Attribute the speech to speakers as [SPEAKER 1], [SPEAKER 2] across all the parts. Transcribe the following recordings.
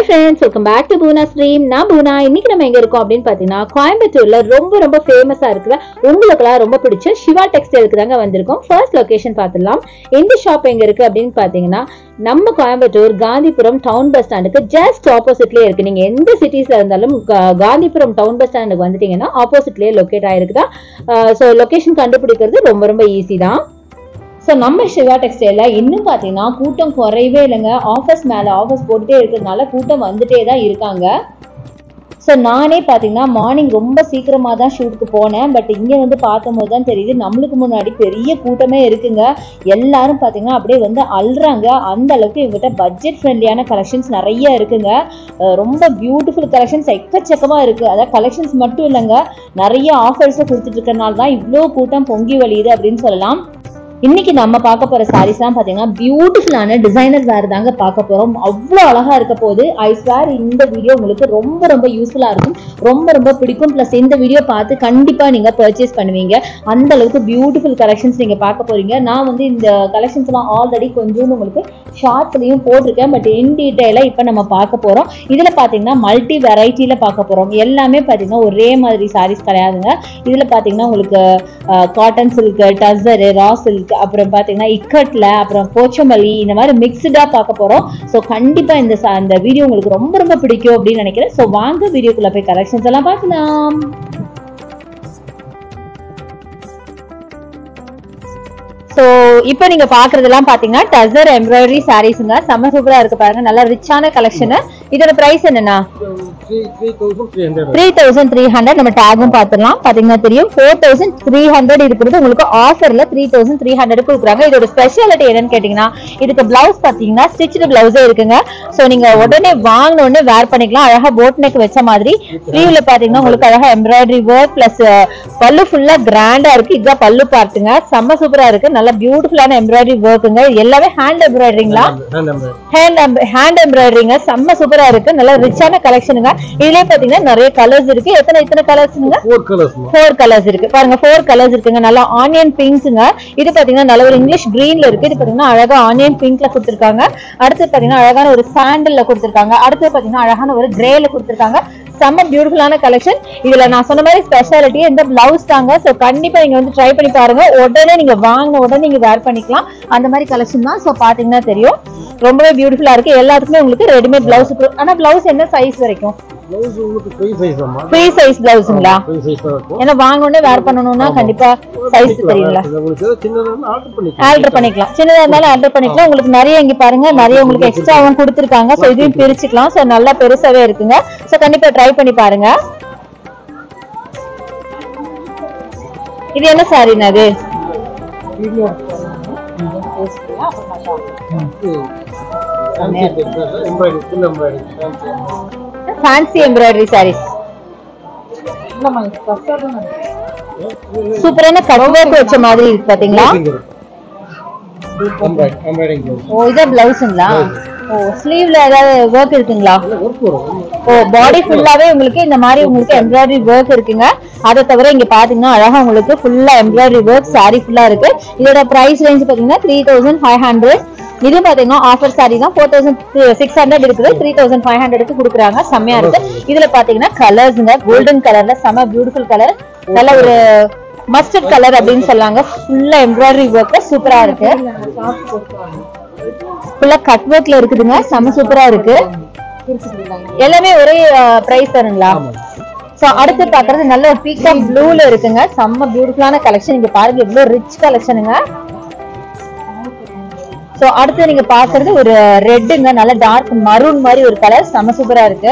[SPEAKER 1] friends welcome back to Poona stream நான் பூனா இன்னைக்கு நம்ம எங்க இருக்கோம் அப்படின்னு பாத்தீங்கன்னா கோயம்புத்தூர்ல ரொம்ப ரொம்ப ஃபேமஸா இருக்கிற உங்களுக்குலாம் ரொம்ப பிடிச்ச சிவா டெக்ஸ்டைலுக்கு தாங்க வந்திருக்கோம் ஃபர்ஸ்ட் லொகேஷன் பார்த்துடலாம் இந்த ஷாப் எங்க இருக்கு அப்படின்னு பாத்தீங்கன்னா நம்ம கோயம்புத்தூர் காந்திபுரம் டவுன் பஸ் ஸ்டாண்டுக்கு ஜஸ்ட் ஆப்போசிட்லயே இருக்கு நீங்க எந்த சிட்டிஸ்ல இருந்தாலும் கா- காந்திபுரம் டவுன் பஸ் ஸ்டாண்டுக்கு வந்துட்டீங்கன்னா ஆப்போசிட்லயே லொக்கேட் ஆயிருக்குதா ஸோ லொகேஷன் கண்டுபிடிக்கிறது ரொம்ப ரொம்ப ஈஸி தான் ஸோ நம்ம சிவா டெக்ஸ்டைல இன்னும் பார்த்தீங்கன்னா கூட்டம் குறையவே இல்லைங்க ஆஃபர்ஸ் மேலே ஆஃபர்ஸ் போட்டுட்டே இருக்கிறதுனால கூட்டம் வந்துட்டே தான் இருக்காங்க ஸோ நானே பார்த்தீங்கன்னா மார்னிங் ரொம்ப சீக்கிரமாக தான் ஷூட்டுக்கு போனேன் பட் இங்கே வந்து பார்த்தபோது தான் தெரியுது நம்மளுக்கு முன்னாடி பெரிய கூட்டமே இருக்குங்க எல்லாரும் பார்த்தீங்கன்னா அப்படியே வந்து அல்றாங்க அந்த அளவுக்கு இவங்ககிட்ட பட்ஜெட் ஃப்ரெண்ட்லியான கலெக்ஷன்ஸ் நிறைய இருக்குங்க அஹ் ரொம்ப பியூட்டிஃபுல் கலெக்ஷன்ஸ் எக்கச்சக்கமாக இருக்குது அதாவது கலெக்ஷன்ஸ் மட்டும் இல்லைங்க நிறைய ஆஃபர்ஸை கொடுத்துட்டு இருக்கறனால தான் இவ்வளோ கூட்டம் பொங்கி வழியுது அப்படின்னு சொல்லலாம் இன்னைக்கு நம்ம பார்க்க போற சாரீஸ் தான் பாத்தீங்கன்னா பியூட்டிஃபுல்லான டிசைனர் வேர் தாங்க பார்க்க போறோம் அவ்வளோ அழகா இருக்க போது ஐ ஸ்வேர் இந்த வீடியோ உங்களுக்கு ரொம்ப ரொம்ப யூஸ்ஃபுல்லா இருக்கும் ரொம்ப ரொம்ப பிடிக்கும் ப்ளஸ் இந்த வீடியோ பார்த்து கண்டிப்பா நீங்க பர்ச்சேஸ் பண்ணுவீங்க அந்த அளவுக்கு பியூட்டிஃபுல் கலெக்ஷன்ஸ் நீங்க பார்க்க போறீங்க நான் வந்து இந்த கலெக்ஷன்ஸ் எல்லாம் ஆல்ரெடி கொஞ்சம் உங்களுக்கு ஷார்ட்ஸ்லயும் போட்டிருக்கேன் பட் இன் டீட்டெயிலா இப்போ நம்ம பார்க்க போறோம் இதுல பாத்தீங்கன்னா மல்டி வெரைட்டில பார்க்க போறோம் எல்லாமே பாத்தீங்கன்னா ஒரே மாதிரி சாரீஸ் கிடையாதுங்க இதுல பாத்தீங்கன்னா உங்களுக்கு cotton silk tussar raw silk அப்புறம் பாத்தீங்கன்னா இக்கட்ல அப்புறம் போச்சமல்லி இந்த மாதிரி மிக்ஸ்டா பார்க்க போறோம் ஸோ கண்டிப்பா இந்த ச- இந்த வீடியோ உங்களுக்கு ரொம்ப ரொம்ப பிடிக்கும் அப்படின்னு நினைக்கிறேன் ஸோ வாங்க வீடியோக்குள்ள போய் கலெக்ஷன்ஸ் எல்லாம் பார்க்கலாம் ஸோ இப்போ நீங்க பாக்குறதெல்லாம் பாத்தீங்கன்னா டசர் எம்ப்ராய்டரி சாரீஸுங்க செம்ம சூப்பரா இருக்கு பாருங்க நல்ல ரிச்சான கலெக்ஷன் இதோட பிரைஸ் என்னன்னா
[SPEAKER 2] three three thousand three hundred
[SPEAKER 1] three thousand three hundred நம்ம டேகும் பார்த்துடலாம் பாத்தீங்கன்னா தெரியும் ஃபோர் தௌசண்ட் த்ரீ ஹண்ட்ரட் இருக்கிறது உங்களுக்கு ஆஃபர்ல த்ரீ தௌசண்ட் த்ரீ ஹண்ட்ரட் கொடுக்குறாங்க இதோட ஸ்பெஷாலிட்டி என்னன்னு கேட்டீங்கன்னா இதுக்கு பிளவுஸ் பாத்தீங்கன்னா ஸ்டிச்சு பிளவுஸே இருக்குங்க சோ நீங்க உடனே வாங்கின உடனே வேர் பண்ணிக்கலாம் அழகா போட் நெக் வச்ச மாதிரி ஸ்லீவ்ல பாத்தீங்கன்னா உங்களுக்கு அழகா எம்ப்ராய்டரி ஒர்க் பிளஸ் பல்லு ஃபுல்லா கிராண்டா இருக்கு இதுதான் பல்லு பார்ட்டுங்க செம்ம சூப்பரா இருக்கு நல்ல பியூட்டிஃபுல்லான எம்ப்ராய்டரி ஒர்க்குங்க எல்லாமே ஹேண்ட் எம்ப்ராய்டரிங்களா
[SPEAKER 2] ஹேண்ட் நம்பர்
[SPEAKER 1] ஹேண்ட் ஹேண்ட் எம்ப்ராய்டரிங்க செம்ம சூப்பரா இருக்கு நல்ல ரிச்சான கலெக்ஷனுங்க இதுலயே பாத்தீங்கன்னா நிறைய கலர்ஸ் இருக்கு எத்தனை எத்தனை கலர்ஸ்ங்க
[SPEAKER 2] ஃபோர் கலர்ஸ்
[SPEAKER 1] ஃபோர் கலர்ஸ் இருக்கு பாருங்க ஃபோர் கலர்ஸ் இருக்குங்க நல்லா ஆனியன் பிங்க்ஸுங்க இது பாத்தீங்கன்னா நல்ல ஒரு இங்கிலீஷ் கிரீன்ல இருக்கு இது பாத்தீங்கன்னா அழகா ஆனியன் பிங்க்ல கொடுத்துருக்காங்க அடுத்து பாத்தீங்கன்னா அழகான ஒரு சாண்டல்ல கொடுத்துருக்காங்க அடுத்து பாத்தீங்கன்னா அழகான ஒரு கிரேல கொடுத்துருக்காங்க செம்ம பியூட்டிஃபுல்லான கலெக்ஷன் இதுல நான் சொன்ன மாதிரி ஸ்பெஷாலிட்டி இந்த பிளவுஸ் தாங்க ஸோ கண்டிப்பா நீங்க வந்து ட்ரை பண்ணி பாருங்க உடனே நீங்க வாங்கின உடனே நீங்க வேர் பண்ணிக்கலாம் அந்த மாதிரி கலெக்ஷன் தான் ஸோ பாத்தீங்கன்னா தெரியும் ரொம்பவே பியூட்டிஃபுல்லா இருக்கு எல்லாத்துக்குமே உங்களுக்கு ரெடிமேட் பிளவுஸ் ஆனா பிளவுஸ் என்ன சைஸ் வரைக்கும்
[SPEAKER 2] ப்ளவுஸ் உங்களுக்கு ஃப்ரீ சைஸ் அம்மா
[SPEAKER 1] ஃப்ரீ சைஸ் பிளவுஸுங்களா
[SPEAKER 2] ஃப்ரீ சைஸ் தான் இருக்கும்
[SPEAKER 1] ஏன்னா வாங்க உடனே வேர் பண்ணணும்னா கண்டிப்பா சைஸ் தெரியுங்களா
[SPEAKER 2] இது உங்களுக்கு ஏதாவது சின்னதாக ஆர்டர் பண்ணிக்கலாம்
[SPEAKER 1] ஆல்டர் பண்ணிக்கலாம் சின்னதா இருந்தாலும் ஆல்டர் பண்ணிக்கலாம் உங்களுக்கு நிறைய இங்க பாருங்க நிறைய உங்களுக்கு எக்ஸ்ட்ராவும் கொடுத்துருக்காங்க ஸோ இதையும் பிரிச்சுக்கலாம் ஸோ நல்லா பெருசாவே இருக்குங்க ஸோ கண்டிப்பா ட்ரை பண்ணி பாருங்க இது என்ன சாரிங்க அது
[SPEAKER 2] embroidery full embroidery
[SPEAKER 1] fancy embroidery sarees சூப்பரான கட் ஒர்க் வச்ச மாதிரி இருக்கு பாத்தீங்களா
[SPEAKER 2] எம்ப்ராய்டரி எம்ப்ராய்டிங் ப்ளவுஸ்
[SPEAKER 1] ஓ இதான் பிளவுஸுங்களா ஓ ஸ்லீவ்ல ஏதாவது ஒர்க் இருக்குங்களா
[SPEAKER 2] ஒர்க் வரும்
[SPEAKER 1] ஓ பாடி ஃபுல்லாவே உங்களுக்கு இந்த மாதிரி உங்களுக்கு எம்ப்ராய்டரி ஒர்க் இருக்குங்க அதை தவிர இங்க பாத்தீங்கன்னா அழகா உங்களுக்கு ஃபுல்லா எம்ப்ராய்டரி ஒர்க் saree ஃபுல்லா இருக்கு இதோட பிரைஸ் ரேஞ்ச் பாத்தீங்கன்னா த்ரீ தௌசண்ட் ஃபைவ் ஹண்ட்ரட் இது பாத்தீங்கன்னா ஆஃபர் saree தான் ஃபோர் தௌசண்ட் சிக்ஸ் ஹண்ட்ரட் இருக்குது த்ரீ தௌசண்ட் ஃபைவ் ஹண்ட்ரடுக்கு கொடுக்குறாங்க செம்மையா இருக்கு இதுல பாத்தீங்கன்னா கலர்ஸ்ங்க கோல்டன் கலர்ல செம்ம பியூட்டிஃபுல் கலர் நல்ல ஒரு மஸ்டர்ட் கலர் அப்படின்னு சொல்லாங்க ஃபுல்லா எம்ப்ராய்டரி ஒர்க் சூப்பரா இருக்கு ஃபுல்லா கட் ஒர்க்ல இருக்குதுங்க செம்ம சூப்பரா இருக்கு எல்லாமே ஒரே பிரைஸ் தானுங்களா சோ அடுத்து பாக்குறது நல்ல ஒரு பீகாக் ப்ளூல இருக்குங்க செம்ம பியூட்டிஃபுல்லான கலெக்ஷன் இங்க பாருங்க எவ்வளவு ரிச் கலெக்ஷனுங்க சோ அடுத்து நீங்க பாக்குறது ஒரு ரெட்டுங்க நல்ல டார்க் மரூன் மாதிரி ஒரு கலர் செம்ம சூப்பரா இருக்கு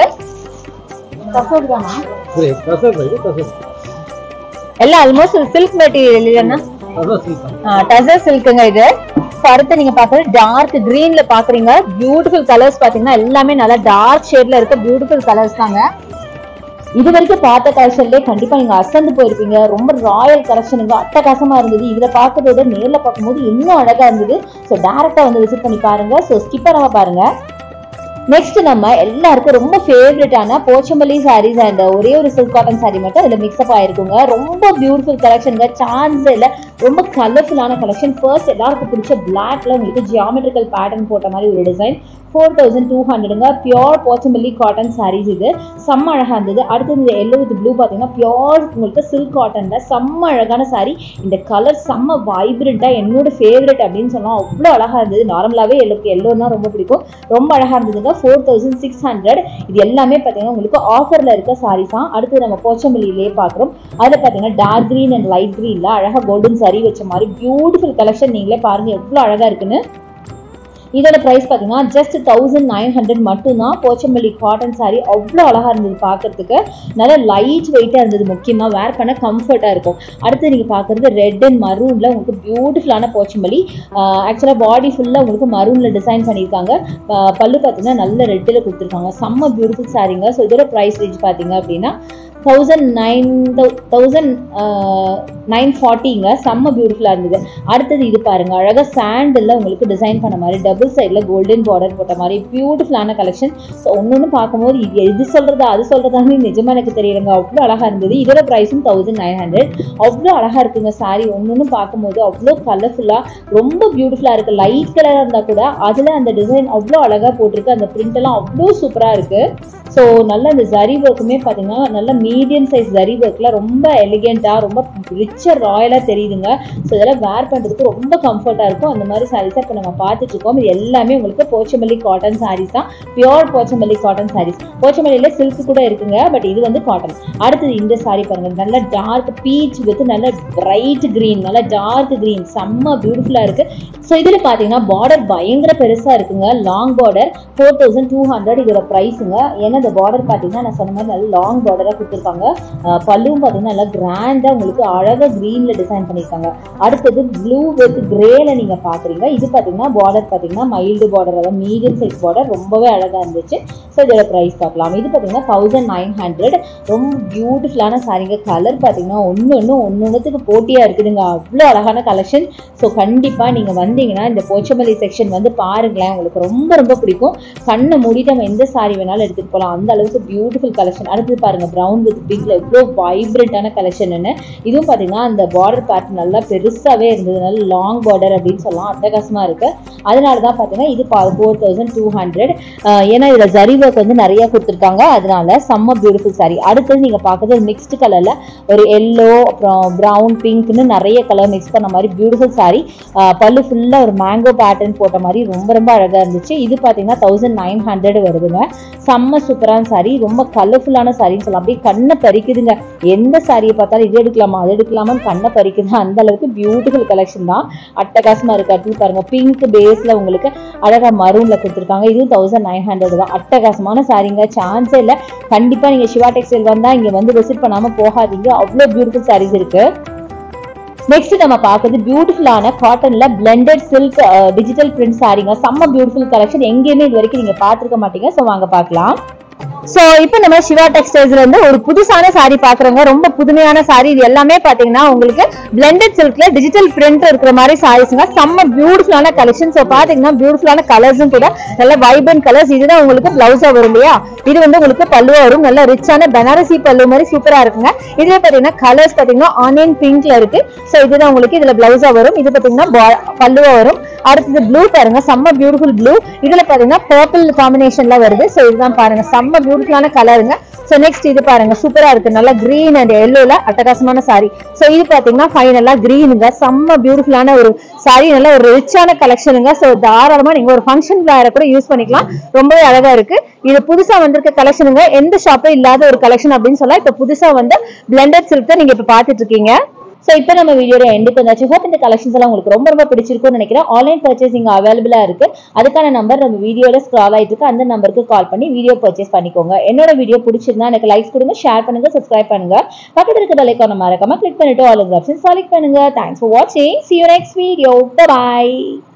[SPEAKER 2] சரி கசர் இது கசர்
[SPEAKER 1] எல்லாம் ஆல்மோஸ்ட் சில்க் மெட்டீரியல் இல்லைன்னா
[SPEAKER 2] அதான் சீசன்
[SPEAKER 1] டசர் சில்க்குங்க இது So, அடுத்து நீங்க பாக்குறது டார்க் கிரீன்ல பாக்குறீங்க பியூட்டிஃபுல் கலர்ஸ் பாத்தீங்கன்னா எல்லாமே நல்லா டார்க் ஷேட்ல இருக்க பியூட்டிஃபுல் கலர்ஸ் தாங்க இது வரைக்கும் பார்த்த கலெக்ஷன்லயே கண்டிப்பா நீங்க அசந்து போயிருப்பீங்க ரொம்ப ராயல் கலெக்ஷனுங்க அட்டகாசமா இருந்தது இதுல பார்க்கறத விட நேர்ல பார்க்கும்போது இன்னும் அழகா இருந்தது ஸோ டேரக்டா வந்து விசிட் பண்ணி பாருங்க ஸோ ஸ்கிப் பண்ணாம பாருங்க நெக்ஸ்ட் நம்ம எல்லாருக்கும் ரொம்ப ஃபேவரட்டான போச்சம்பள்ளி சாரீஸ் அண்ட் ஒரே ஒரு சில்க் காட்டன் saree மட்டும் அதுல மிக்ஸ்அப் ஆயிருக்குங்க ரொம்ப பியூட்டிஃபுல் கலெக்ஷனுங்க சான்ஸ் இல்ல ரொம்ப கலர்ஃபுல்லான கலெக்ஷன் ஃபர்ஸ்ட் எல்லாருக்கும் பிடிச்ச பிளாக்ல உங்களுக்கு ஜியாமெட்ரிக்கல் பேட்டர்ன் போட்ட மாதிரி ஒரு டிசைன் ஃபோர் தௌசண்ட் டூ ஹண்ட்ரடுங்க பியோர் போச்சம்பள்ளி காட்டன் சாரீஸ் இது செம்ம அழகாக இருந்தது அடுத்து இந்த எல்லோ வித் ப்ளூ பார்த்தீங்கன்னா பியோர் உங்களுக்கு சில்க் காட்டனில் செம்ம அழகான saree இந்த கலர் செம்ம வைப்ரண்ட்டாக என்னோட ஃபேவரட் அப்படின்னு சொன்னால் அவ்வளோ அழகாக இருந்தது நார்மலாகவே எல்லோக்கு எல்லோன்னா ரொம்ப பிடிக்கும் ரொம்ப அழகாக இருந்ததுங்க ஃபோர் தௌசண்ட் சிக்ஸ் ஹண்ட்ரட் இது எல்லாமே பார்த்தீங்கன்னா உங்களுக்கு ஆஃபரில் இருக்க sarees தான் அடுத்து நம்ம போச்சம்பள்ளியிலே பார்க்குறோம் அதில் பார்த்தீங்கன்னா டார்க் க்ரீன் அண்ட் லைட் க்ரீனில் அழகாக கோல்டன் saree வச்ச மாதிரி பியூட்டிஃபுல் கலெக்ஷன் நீங்களே பாருங்கள் எவ்வளோ அழகாக இருக்குன்னு இதோட ப்ரைஸ் பார்த்தீங்கன்னா ஜஸ்ட் தௌசண்ட் நைன் ஹண்ட்ரட் மட்டும்தான் போச்சம்பள்ளி காட்டன் saree அவ்வளோ அழகாக இருந்தது பார்க்கறதுக்கு நல்ல லைட் வெயிட்டாக இருந்தது முக்கியமாக வேர் பண்ண கம்ஃபர்ட்டாக இருக்கும் அடுத்து நீங்கள் பார்க்குறது ரெட் அண்ட் மரூனில் உங்களுக்கு பியூட்டிஃபுல்லான போச்சம்பள்ளி ஆக்சுவலாக பாடி ஃபுல்லாக உங்களுக்கு மரூனில் டிசைன் பண்ணியிருக்காங்க ஆஹ் பல்லு பார்த்தீங்கன்னா நல்ல ரெட்டில் கொடுத்துருக்காங்க செம்ம பியூட்டிஃபுல் சாரீங்க ஸோ இதோட ப்ரைஸ் ரேஞ்ச் பார்த்தீங்க அப்படின்னா தௌசண்ட் நைன் தௌசண்ட் நைன் ஃபார்ட்டிங்க செம்ம பியூட்டிஃபுல்லாக இருந்தது அடுத்தது இது பாருங்க அழகாக சாண்டில் உங்களுக்கு டிசைன் பண்ண மாதிரி டபுள் சைடில் கோல்டன் பார்டர் போட்ட மாதிரி பியூட்டிஃபுல்லான கலெக்ஷன் ஸோ ஒன்று ஒன்று பார்க்கும்போது இது எது சொல்கிறதா அது சொல்கிறதான்னு நிஜமாக எனக்கு தெரியலங்க அவ்வளோ அழகாக இருந்தது இதோட ப்ரைஸும் தௌசண்ட் நைன் ஹண்ட்ரட் அவ்வளோ அழகாக இருக்குங்க சாரி ஒன்று ஒன்று பார்க்கும்போது அவ்வளோ கலர்ஃபுல்லாக ரொம்ப பியூட்டிஃபுல்லாக இருக்குது லைட் கலராக இருந்தால் கூட அதில் அந்த டிசைன் அவ்வளோ அழகாக போட்டிருக்கு அந்த print எல்லாம் அவ்வளோ சூப்பராக இருக்குது ஸோ நல்ல அந்த ஜரி ஒர்க்குமே பார்த்தீங்கன்னா நல்ல மீடியம் சைஸ் ஜரி ஒர்க்கில் ரொம்ப எலிகெண்ட்டாக ரொம்ப ரிச்சர் ராயலாக தெரியுதுங்க ஸோ இதெல்லாம் வேர் பண்ணுறதுக்கு ரொம்ப கம்ஃபர்ட்டாக இருக்கும் அந்த மாதிரி சாரீஸாக இப்போ நம்ம பார்த்துட்டு இருக்கோம் இது எல்லாமே உங்களுக்கு போச்சமல்லி காட்டன் சாரீஸ் தான் பியோர் போச்சமல்லி காட்டன் சாரீஸ் போச்சமல்லியில் சில்க் கூட இருக்குங்க பட் இது வந்து காட்டன் அடுத்தது இந்த சாரீ பாருங்க நல்ல டார்க் பீச் வித் நல்ல பிரைட் கிரீன் நல்ல டார்க் கிரீன் செம்ம பியூட்டிஃபுல்லாக இருக்கு ஸோ இதில் பார்த்தீங்கன்னா பார்டர் பயங்கர பெருசாக இருக்குங்க long border four thousand two hundred இதோட ப்ரைஸுங்க ஏன்னா இந்த பார்டர் பார்த்தீங்கன்னா நான் சொன்ன மாதிரி நல்ல லாங் பார்டராக கொடுத்துருக்காங்க அஹ் பல்லுவும் பார்த்தீங்கன்னா நல்லா கிராண்டாக உங்களுக்கு அழகாக க்ரீனில் டிசைன் பண்ணியிருக்காங்க அடுத்தது ப்ளூ வித் கிரேல நீங்கள் பார்க்குறீங்க இது பார்த்தீங்கன்னா பார்டர் பார்த்தீங்கன்னா மைல்டு பார்டர் அதாவது மீடியம் சைஸ் பார்டர் ரொம்பவே அழகாக இருந்துச்சு ஸோ இதோட ப்ரைஸ் பார்க்கலாம் இது பார்த்தீங்கன்னா தௌசண்ட் நைன் ஹண்ட்ரட் ரொம்ப பியூட்டிஃபுல்லான சாரீங்க கலர் பார்த்தீங்கன்னா ஒன்று ஒன்று ஒன்று ஒன்றுத்துக்கு போட்டியாக இருக்குதுங்க அவ்வளோ அழகான கலெக்ஷன் ஸோ கண்டிப்பாக நீங்கள் வந்தீங்கன்னா இந்த போச்சமல்லி செக்ஷன் வந்து பாருங்களேன் உங்களுக்கு ரொம்ப ரொம்ப பிடிக்கும் கண்ணை மூடிட்டு நம்ம எந்த சாரி வேணாலும் எடுத்துகிட்டு போகலாம் அந்த அளவுக்கு பியூட்டிஃபுல் கலெக்ஷன் அடுத்து பாருங்க ப்ரௌன் வித் பிங்க்ல எவ்வளோ வைப்ரண்ட்டான கலெக்ஷன் இதுவும் பார்த்தீங்கன்னா அந்த பார்டர் பார்ட் நல்லா பெருசாகவே இருந்தது நல்ல லாங் பார்டர் அப்படின்னு சொல்லலாம் அட்டகாசமாக இருக்கு அதனால தான் பார்த்தீங்கன்னா இது ஃபோர் தௌசண்ட் டூ ஹண்ட்ரட் ஏன்னா இதில் ஜரி ஒர்க் வந்து நிறைய கொடுத்துருக்காங்க அதனால செம்ம பியூட்டிஃபுல் சாரி அடுத்தது நீங்கள் பார்க்குறது மிக்ஸ்டு கலரில் ஒரு எல்லோ அப்புறம் ப்ரௌன் பிங்க்னு நிறைய கலர் மிக்ஸ் பண்ண மாதிரி பியூட்டிஃபுல் சாரி பல்லு ஃபுல்லாக ஒரு மேங்கோ பேட்டர்ன் போட்ட மாதிரி ரொம்ப ரொம்ப அழகாக இருந்துச்சு இது பார்த்தீங்கன்னா தௌசண்ட் நைன் ஹண்ட்ரட் வருதுங்க செம்ம சூப்பரான சாரி ரொம்ப கலர்ஃபுல்லான சாரின்னு சொல்லலாம் அப்படியே கண்ணை பறிக்குதுங்க எந்த சாரியை பார்த்தாலும் இது எடுக்கலாமா அது எடுக்கலாமான்னு கண்ணை பறிக்குது அந்த அளவுக்கு பியூட்டிஃபுல் கலெக்ஷன் தான் அட்டகாசமாக இருக்கு அடுத்து பாருங்க பிங்க் பேஸில் உங்களுக்கு அழகாக மரூனில் கொடுத்துருக்காங்க இதுவும் தௌசண்ட் நைன் ஹண்ட்ரட் தான் அட்டகாசமான சாரிங்க சான்ஸே இல்லை கண்டிப்பாக நீங்கள் சிவா டெக்ஸ்டைல் வந்தால் இங்கே வந்து விசிட் பண்ணாமல் போகாதீங்க அவ்வளோ பியூட்டிஃபுல் சாரீஸ் இருக்கு நெக்ஸ்ட் நம்ம பார்க்குறது பியூட்டிஃபுல்லான காட்டன்ல பிளெண்டட் சில்க் டிஜிட்டல் பிரிண்ட் சாரீங்க செம்ம பியூட்டிஃபுல் கலெக்ஷன் எங்கேயுமே இது வரைக்கும் நீங்க பார்த்துருக்க மாட்டீங்க ஸோ வாங்க பார்க்கலாம் சோ இப்போ நம்ம சிவா டெக்ஸ்டைல்ஸ்ல இருந்து ஒரு புதுசான சாரி பாக்குறோங்க ரொம்ப புதுமையான சாரி இது எல்லாமே பாத்தீங்கன்னா உங்களுக்கு பிளெண்டட் சில்க்ல டிஜிட்டல் பிரிண்ட் இருக்கிற மாதிரி சாரீஸ்ங்க செம்ம பியூட்டிஃபுல்லான கலெக்ஷன் சோ பாத்தீங்கன்னா பியூட்டிஃபுல்லான கலர்ஸும் கூட நல்ல வைப்ரண்ட் கலர்ஸ் இதுதான் உங்களுக்கு பிளவுஸா வரும் இல்லையா இது வந்து உங்களுக்கு பல்லுவா வரும் நல்ல ரிச்சான பனாரசி பல்லு மாதிரி சூப்பரா இருக்குங்க இதுல பாத்தீங்கன்னா கலர்ஸ் பாத்தீங்கன்னா ஆனியன் பிங்க்ல இருக்கு சோ இதுதான் உங்களுக்கு இதுல பிளவுஸா வரும் இது பாத்தீங்கன்னா பா- பல்லுவா வரும் அடுத்தது ப்ளூ பாருங்க செம்ம பியூட்டிஃபுல் ப்ளூ இதுல பாத்தீங்கன்னா பர்பிள் காம்பினேஷன்ல வருது சோ இதுதான் பாருங்க செம்ம பியூட்டிஃபுல்லான கலருங்க சோ நெக்ஸ்ட் இது பாருங்க சூப்பரா இருக்கு நல்லா கிரீன் அண்ட் எல்லோல அட்டகாசமான சாரி சோ இது பாத்தீங்கன்னா ஃபைனலா கிரீனுங்க செம்ம பியூட்டிஃபுல்லான ஒரு சாரி நல்ல ஒரு ரிச்சான கலெக்ஷனுங்க சோ தாராளமா நீங்க ஒரு ஃபங்க்ஷன் வேற கூட யூஸ் பண்ணிக்கலாம் ரொம்பவே அழகா இருக்கு இது புதுசா வந்திருக்க கலெக்ஷனுங்க எந்த ஷாப்பும் இல்லாத ஒரு கலெக்ஷன் அப்படின்னு சொல்லலாம் இப்ப புதுசா வந்து பிளெண்டட் சில்க் தான் நீங்க இப்ப பாத்துட்டு இருக்கீங்க ஸோ இப்போ நம்ம வீடியோட எண்டுக்கு வந்தாச்சு ஹோப் இந்த கலெக்ஷன்ஸ் எல்லாம் உங்களுக்கு ரொம்ப ரொம்ப பிடிச்சிருக்கும்னு நினைக்கிறேன் ஆன்லைன் பர்ச்சேசிங் அவைலபிளா இருக்கு அதுக்கான நம்பர் நம்ம வீடியோல ஸ்க்ரால் ஆயிட்டு இருக்கு அந்த நம்பருக்கு கால் பண்ணி வீடியோ பர்ச்சேஸ் பண்ணிக்கோங்க என்னோட வீடியோ பிடிச்சிருந்தா எனக்கு லைக்ஸ் கொடுங்க ஷேர் பண்ணுங்க சப்ஸ்கிரைப் பண்ணுங்க பக்கத்துல இருக்க பெல் ஐக்கான மறக்காம கிளிக் பண்ணிட்டு ஆல் ஆப்ஷன் செலக்ட் பண்ணுங்க தேங்க்ஸ் ஃபார் வாட்சிங் see you next video bye bye